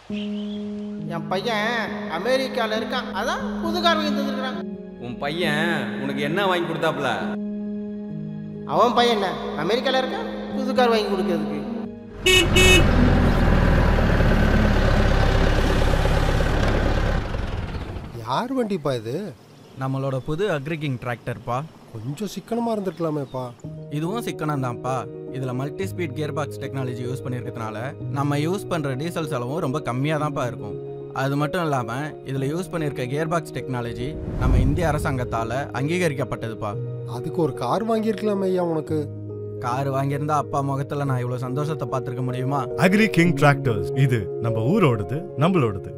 என் பையன் அமெரிக்கால இருக்கான் அதான் புது கார் வாங்கி தந்துருக்கான் உன் பையன் உனக்கு என்ன வாங்கி கொடுத்தாப்புல அவன் பையன் என்ன அமெரிக்கால இருக்கான் புது கார் வாங்கி கொடுக்கறதுக்கு யார் வண்டிப்பா இது நம்மளோட புது அக்ரிகிங் டிராக்டர்ப்பா கொஞ்சம் சிக்கனமா இருந்திருக்கலாமேப்பா இதுவும் சிக்கனம் தான்ப்பா இதில் multi speed gear box technology use பண்ணியிருக்கிறதுனால நம்ம யூஸ் பண்ணுற டீசல் செலவும் ரொம்ப கம்மியாக தான்ப்பா இருக்கும் அது மட்டும் இல்லாமல் இதில் யூஸ் பண்ணியிருக்க கியர் பாக்ஸ் டெக்னாலஜி நம்ம இந்திய அரசாங்கத்தால் அங்கீகரிக்கப்பட்டதுப்பா அதுக்கு ஒரு கார் வாங்கியிருக்கலாமே ஐயா உனக்கு கார் வாங்கியிருந்தா அப்பா முகத்தில் நான் இவ்வளோ சந்தோஷத்தை பார்த்துருக்க முடியுமா அக்ரி கிங் டிராக்டர்ஸ் இது நம்ம ஊரோடது நம்மளோடது